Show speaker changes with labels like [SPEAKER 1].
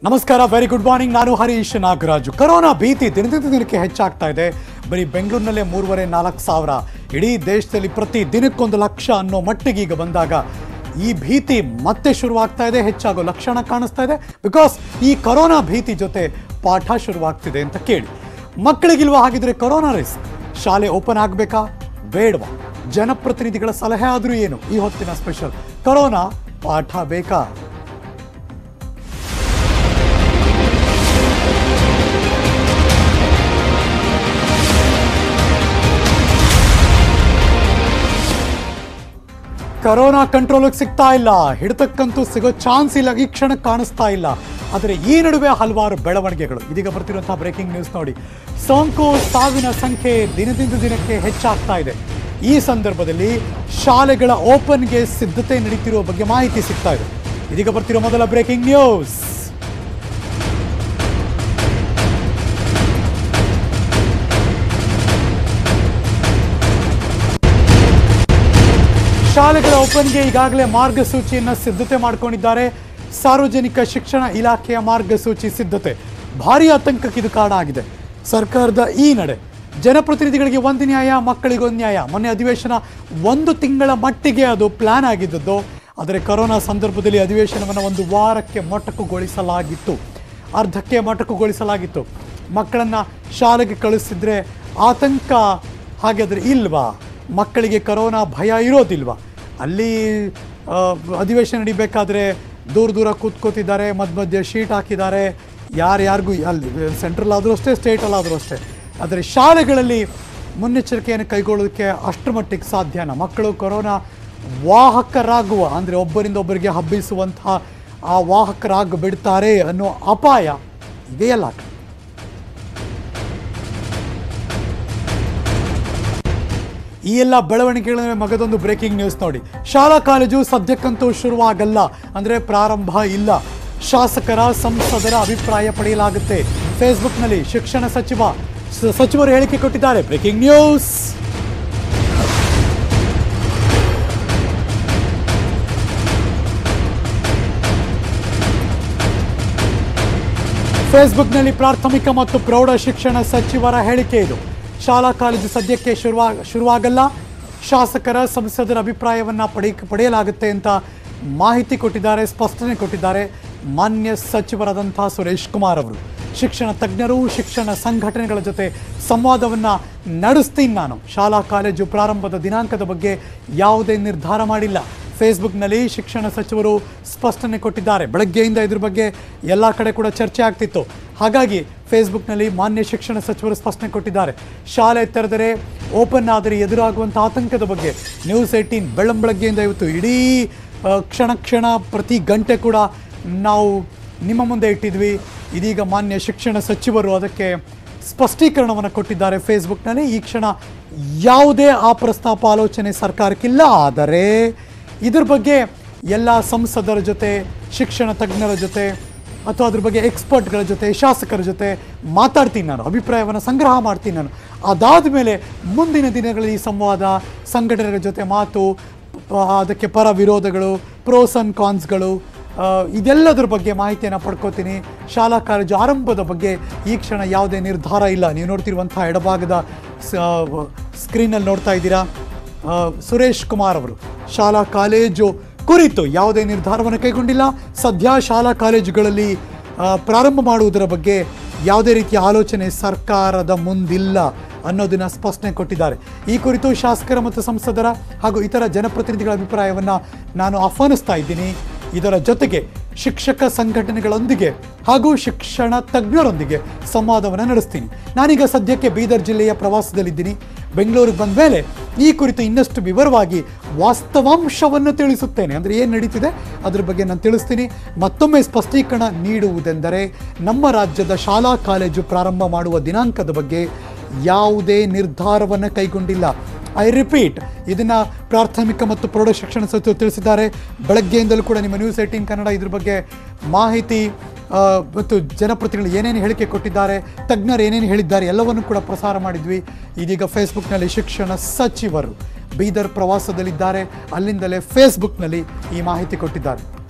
[SPEAKER 1] ನಮಸ್ಕಾರ very good morning ನಾನು Harish Nagaraju corona ಭೀತಿ ದಿನದಿಂದ ದಿನಕ್ಕೆ ಹೆಚ್ಚಾಗ್ತಾ ಇದೆ ಬರೀ ಬೆಂಗಳೂರಿನಲ್ಲೇ ಮೂರುವರೆ ನಾಲ್ಕು ಸಾವಿರ ಇಡೀ ದೇಶದಲ್ಲಿ ಪ್ರತಿ ದಿನಕ್ಕೊಂದು ಲಕ್ಷ ಅನ್ನೋ ಮಟ್ಟಿಗೆ ಈಗ ಬಂದಾಗ ಈ ಭೀತಿ ಮತ್ತೆ ಶುರುವಾಗ್ತಾ ಇದೆ ಹೆಚ್ಚಾಗೋ ಲಕ್ಷಣ ಕಾಣಿಸ್ತಾ ಇದೆ ಬಿಕಾಸ್ ಈ ಕರೋನಾ ಭೀತಿ ಜೊತೆ ಪಾಠ ಶುರುವಾಗ್ತಿದೆ ಅಂತ ಕೇಳಿ ಮಕ್ಕಳಿಗಿಲ್ವಾ ಹಾಗಿದ್ರೆ ಕರೋನಾ ರಿಸ್ಕ್ ಶಾಲೆ ಓಪನ್ ಆಗಬೇಕಾ ಬೇಡವಾ ಜನಪ್ರತಿನಿಧಿಗಳ ಸಲಹೆ ಆದರೂ ಏನು ಈ ಹೊತ್ತಿನ ಸ್ಪೆಷಲ್ ಕರೋನಾ ಪಾಠ ಬೇಕಾ ಕರೋನಾ ಕಂಟ್ರೋಲಿಗೆ ಸಿಗ್ತಾ ಇಲ್ಲ ಹಿಡಿತಕ್ಕಂತೂ ಸಿಗೋ ಚಾನ್ಸ್ ಇಲ್ಲ ಈ ಕ್ಷಣಕ್ಕೆ ಕಾಣಿಸ್ತಾ ಇಲ್ಲ ಆದರೆ ಈ ನಡುವೆ ಹಲವಾರು ಬೆಳವಣಿಗೆಗಳು ಇದೀಗ ಬರ್ತಿರುವಂತಹ ಬ್ರೇಕಿಂಗ್ ನ್ಯೂಸ್ ನೋಡಿ ಸೋಂಕು ಸಾವಿನ ಸಂಖ್ಯೆ ದಿನದಿಂದ ದಿನಕ್ಕೆ ಹೆಚ್ಚಾಗ್ತಾ ಇದೆ ಈ ಸಂದರ್ಭದಲ್ಲಿ ಶಾಲೆಗಳ ಓಪನ್ಗೆ ಸಿದ್ಧತೆ ನಡೀತಿರುವ ಬಗ್ಗೆ ಮಾಹಿತಿ ಸಿಗ್ತಾ ಇದೆ ಇದೀಗ ಬರ್ತಿರೋ ಮೊದಲ ಬ್ರೇಕಿಂಗ್ ನ್ಯೂಸ್ ಶಾಲೆಗಳ ಓಪನ್ಗೆ ಈಗಾಗಲೇ ಮಾರ್ಗಸೂಚಿಯನ್ನು ಸಿದ್ಧತೆ ಮಾಡಿಕೊಂಡಿದ್ದಾರೆ ಸಾರ್ವಜನಿಕ ಶಿಕ್ಷಣ ಇಲಾಖೆಯ ಮಾರ್ಗಸೂಚಿ ಸಿದ್ಧತೆ ಭಾರಿ ಆತಂಕಕ್ಕೆ ಇದು ಕಾರಣ ಆಗಿದೆ ಸರ್ಕಾರದ ಈ ನಡೆ ಜನಪ್ರತಿನಿಧಿಗಳಿಗೆ ಒಂದು ನ್ಯಾಯ ಮಕ್ಕಳಿಗೊಂದು ನ್ಯಾಯ ಮೊನ್ನೆ ಅಧಿವೇಶನ ಒಂದು ತಿಂಗಳ ಮಟ್ಟಿಗೆ ಅದು ಪ್ಲಾನ್ ಆಗಿದ್ದದ್ದು ಆದರೆ ಕರೋನಾ ಸಂದರ್ಭದಲ್ಲಿ ಅಧಿವೇಶನವನ್ನು ಒಂದು ವಾರಕ್ಕೆ ಮೊಟಕುಗೊಳಿಸಲಾಗಿತ್ತು ಅರ್ಧಕ್ಕೆ ಮೊಟಕುಗೊಳಿಸಲಾಗಿತ್ತು ಮಕ್ಕಳನ್ನು ಶಾಲೆಗೆ ಕಳಿಸಿದ್ರೆ ಆತಂಕ ಹಾಗಾದರೆ ಇಲ್ವಾ ಮಕ್ಕಳಿಗೆ ಕರೋನಾ ಭಯ ಇರೋದಿಲ್ವಾ ಅಲ್ಲಿ ಆ, ಅಧಿವೇಶನ ನಡಿಬೇಕಾದ್ರೆ ದೂರ ದೂರ ಕೂತ್ಕೋತಿದ್ದಾರೆ ಮಧ್ಯ ಮಧ್ಯೆ ಶೀಟ್ ಹಾಕಿದ್ದಾರೆ ಯಾರ್ಯಾರಿಗೂ ಅಲ್ಲಿ ಸೆಂಟ್ರಲ್ ಆದರೂ ಅಷ್ಟೇ ಸ್ಟೇಟಲ್ಲಾದರೂ ಅಷ್ಟೇ ಆದರೆ ಶಾಲೆಗಳಲ್ಲಿ ಮುನ್ನೆಚ್ಚರಿಕೆಯನ್ನು ಕೈಗೊಳ್ಳೋದಕ್ಕೆ ಅಷ್ಟರ ಮಟ್ಟಿಗೆ ಸಾಧ್ಯನಾ ಮಕ್ಕಳು ಕೊರೋನಾ ವಾಹಕರಾಗುವ ಅಂದರೆ ಒಬ್ಬರಿಂದ ಒಬ್ಬರಿಗೆ ಹಬ್ಬಿಸುವಂತಹ ಆ ವಾಹಕರಾಗಿ ಬಿಡ್ತಾರೆ ಅನ್ನೋ ಅಪಾಯ ಇದೆಯಲ್ಲ ಈ ಎಲ್ಲ ಬೆಳವಣಿಗೆಗಳ ಮಗದೊಂದು ಬ್ರೇಕಿಂಗ್ ನ್ಯೂಸ್ ನೋಡಿ ಶಾಲಾ ಕಾಲೇಜು ಸದ್ಯಕ್ಕಂತೂ ಶುರುವಾಗಲ್ಲ ಅಂದರೆ ಪ್ರಾರಂಭ ಇಲ್ಲ ಶಾಸಕರ ಸಂಸದರ ಅಭಿಪ್ರಾಯ ಪಡೆಯಲಾಗುತ್ತೆ ಫೇಸ್ಬುಕ್ನಲ್ಲಿ ಶಿಕ್ಷಣ ಸಚಿವ ಸ- ಸಚಿವರು ಹೇಳಿಕೆ ಕೊಟ್ಟಿದ್ದಾರೆ ಬ್ರೇಕಿಂಗ್ ನ್ಯೂಸ್ ಫೇಸ್ಬುಕ್ನಲ್ಲಿ ಪ್ರಾಥಮಿಕ ಮತ್ತು ಪ್ರೌಢ ಶಿಕ್ಷಣ ಸಚಿವರ ಹೇಳಿಕೆ ಇದು ಶಾಲಾ ಕಾಲೇಜು ಸದ್ಯಕ್ಕೆ ಶುರುವಾ ಶುರುವಾಗಲ್ಲ ಶಾಸಕರ ಸಂಸದರ ಅಭಿಪ್ರಾಯವನ್ನು ಪಡೆ ಪಡೆಯಲಾಗುತ್ತೆ ಅಂತ ಮಾಹಿತಿ ಕೊಟ್ಟಿದ್ದಾರೆ ಸ್ಪಷ್ಟನೆ ಕೊಟ್ಟಿದ್ದಾರೆ ಮಾನ್ಯ ಸಚಿವರಾದಂಥ ಸುರೇಶ್ ಕುಮಾರ್ ಅವರು ಶಿಕ್ಷಣ ತಜ್ಞರು ಶಿಕ್ಷಣ ಸಂಘಟನೆಗಳ ಜೊತೆ ಸಂವಾದವನ್ನು ನಡೆಸ್ತೀನಿ ನಾನು ಶಾಲಾ ಕಾಲೇಜು ಪ್ರಾರಂಭದ ದಿನಾಂಕದ ಬಗ್ಗೆ ಯಾವುದೇ ನಿರ್ಧಾರ ಮಾಡಿಲ್ಲ ಫೇಸ್ಬುಕ್ನಲ್ಲಿ ಶಿಕ್ಷಣ ಸಚಿವರು ಸ್ಪಷ್ಟನೆ ಕೊಟ್ಟಿದ್ದಾರೆ ಬೆಳಗ್ಗೆಯಿಂದ ಇದ್ರ ಬಗ್ಗೆ ಎಲ್ಲ ಕಡೆ ಕೂಡ ಚರ್ಚೆ ಆಗ್ತಿತ್ತು ಹಾಗಾಗಿ ಫೇಸ್ಬುಕ್ನಲ್ಲಿ ಮಾನ್ಯ ಶಿಕ್ಷಣ ಸಚಿವರು ಸ್ಪಷ್ಟನೆ ಕೊಟ್ಟಿದ್ದಾರೆ ಶಾಲೆ ತೆರೆದರೆ ಓಪನ್ ಆದರೆ ಎದುರಾಗುವಂಥ ಆತಂಕದ ಬಗ್ಗೆ ನ್ಯೂಸ್ ಏಯ್ಟೀನ್ ಬೆಳ್ಳಂಬೆಳಗ್ಗೆಯಿಂದ ಇವತ್ತು ಇಡೀ ಆ, ಕ್ಷಣ ಕ್ಷಣ ಪ್ರತಿ ಗಂಟೆ ಕೂಡ ನಾವು ನಿಮ್ಮ ಮುಂದೆ ಇಟ್ಟಿದ್ವಿ ಇದೀಗ ಮಾನ್ಯ ಶಿಕ್ಷಣ ಸಚಿವರು ಅದಕ್ಕೆ ಸ್ಪಷ್ಟೀಕರಣವನ್ನು ಕೊಟ್ಟಿದ್ದಾರೆ ಫೇಸ್ಬುಕ್ನಲ್ಲಿ ಈ ಕ್ಷಣ ಯಾವುದೇ ಆ ಪ್ರಸ್ತಾಪ ಆಲೋಚನೆ ಸರ್ಕಾರಕ್ಕಿಲ್ಲ ಆದರೆ ಇದ್ರ ಬಗ್ಗೆ ಎಲ್ಲ ಸಂಸದರ ಜೊತೆ ಶಿಕ್ಷಣ ತಜ್ಞರ ಜೊತೆ ಅಥವಾ ಅದ್ರ ಬಗ್ಗೆ ಎಕ್ಸ್ಪರ್ಟ್ಗಳ ಜೊತೆ ಶಾಸಕರ ಜೊತೆ ಮಾತಾಡ್ತೀನಿ ನಾನು ಅಭಿಪ್ರಾಯವನ್ನು ಸಂಗ್ರಹ ಮಾಡ್ತೀನಿ ನಾನು ಅದಾದ ಮೇಲೆ ಮುಂದಿನ ದಿನಗಳಲ್ಲಿ ಈ ಸಂವಾದ ಸಂಘಟನೆಗಳ ಜೊತೆ ಮಾತು ಪ- ಅದಕ್ಕೆ ಪರ ವಿರೋಧಗಳು ಪ್ರೋಸ್ ಆ್ಯಂಡ್ ಕಾನ್ಸ್ಗಳು ಆ, ಇದೆಲ್ಲದ್ರ ಬಗ್ಗೆ ಮಾಹಿತಿಯನ್ನು ಪಡ್ಕೋತೀನಿ ಶಾಲಾ ಕಾಲೇಜು ಆರಂಭದ ಬಗ್ಗೆ ಈ ಕ್ಷಣ ಯಾವುದೇ ನಿರ್ಧಾರ ಇಲ್ಲ ನೀವು ನೋಡ್ತಿರುವಂಥ ಎಡಭಾಗದ ಸ್ಕ್ರೀನಲ್ಲಿ ನೋಡ್ತಾ ಇದ್ದೀರಾ ಆ, ಸುರೇಶ್ ಕುಮಾರ್ ಅವರು ಶಾಲಾ ಕಾಲೇಜು ಕುರಿತು ಯಾವುದೇ ನಿರ್ಧಾರವನ್ನು ಕೈಗೊಂಡಿಲ್ಲ ಸದ್ಯ ಶಾಲಾ ಕಾಲೇಜುಗಳಲ್ಲಿ ಆ, ಪ್ರಾರಂಭ ಮಾಡುವುದರ ಬಗ್ಗೆ ಯಾವುದೇ ರೀತಿಯ ಆಲೋಚನೆ ಸರ್ಕಾರದ ಮುಂದಿಲ್ಲ ಅನ್ನೋದನ್ನ ಸ್ಪಷ್ಟನೆ ಕೊಟ್ಟಿದ್ದಾರೆ ಈ ಕುರಿತು ಶಾಸಕರ ಮತ್ತು ಸಂಸದರ ಹಾಗೂ ಇತರ ಜನಪ್ರತಿನಿಧಿಗಳ ಅಭಿಪ್ರಾಯವನ್ನು ನಾನು ಆಹ್ವಾನಿಸ್ತಾ ಇದ್ದೀನಿ ಇದರ ಜೊತೆಗೆ ಶಿಕ್ಷಕ ಸಂಘಟನೆಗಳೊಂದಿಗೆ ಹಾಗೂ ಶಿಕ್ಷಣ ತಜ್ಞರೊಂದಿಗೆ ಸಂವಾದವನ್ನು ನಡೆಸ್ತೀನಿ ನಾನೀಗ ಸದ್ಯಕ್ಕೆ ಬೀದರ್ ಜಿಲ್ಲೆಯ ಪ್ರವಾಸದಲ್ಲಿದ್ದೀನಿ ಬೆಂಗಳೂರಿಗೆ ಬಂದ ಮೇಲೆ ಈ ಕುರಿತು ಇನ್ನಷ್ಟು ವಿವರವಾಗಿ ವಾಸ್ತವಾಂಶವನ್ನು ತಿಳಿಸುತ್ತೇನೆ ಅಂದರೆ ಏನು ನಡೀತಿದೆ ಅದ್ರ ಬಗ್ಗೆ ನಾನು ತಿಳಿಸ್ತೀನಿ ಮತ್ತೊಮ್ಮೆ ಸ್ಪಷ್ಟೀಕರಣ ನೀಡುವುದೆಂದರೆ ನಮ್ಮ ರಾಜ್ಯದ ಶಾಲಾ ಕಾಲೇಜು ಪ್ರಾರಂಭ ಮಾಡುವ ದಿನಾಂಕದ ಬಗ್ಗೆ ಯಾವುದೇ ನಿರ್ಧಾರವನ್ನು ಕೈಗೊಂಡಿಲ್ಲ ಐ ರಿಪೀಟ್ ಇದನ್ನ ಪ್ರಾಥಮಿಕ ಮತ್ತು ಪ್ರೌಢ ಶಿಕ್ಷಣ ಸಚಿವರು ತಿಳಿಸಿದ್ದಾರೆ ಬೆಳಗ್ಗೆಯಿಂದಲೂ ಕೂಡ ನಿಮ್ಮ ನ್ಯೂಸ್ ಏಯ್ಟೀನ್ ಕನ್ನಡ ಇದ್ರ ಬಗ್ಗೆ ಮಾಹಿತಿ ಆ, ಮತ್ತು ಜನಪ್ರತಿನಿಧಿಗಳು ಏನೇನು ಹೇಳಿಕೆ ಕೊಟ್ಟಿದ್ದಾರೆ ತಜ್ಞರು ಏನೇನು ಹೇಳಿದ್ದಾರೆ ಎಲ್ಲವನ್ನು ಕೂಡ ಪ್ರಸಾರ ಮಾಡಿದ್ವಿ ಇದೀಗ ಫೇಸ್ಬುಕ್ನಲ್ಲಿ ಶಿಕ್ಷಣ ಸಚಿವರು ಬೀದರ್ ಪ್ರವಾಸದಲ್ಲಿದ್ದಾರೆ ಅಲ್ಲಿಂದಲೇ ಫೇಸ್ಬುಕ್ನಲ್ಲಿ ಈ ಮಾಹಿತಿ ಕೊಟ್ಟಿದ್ದಾರೆ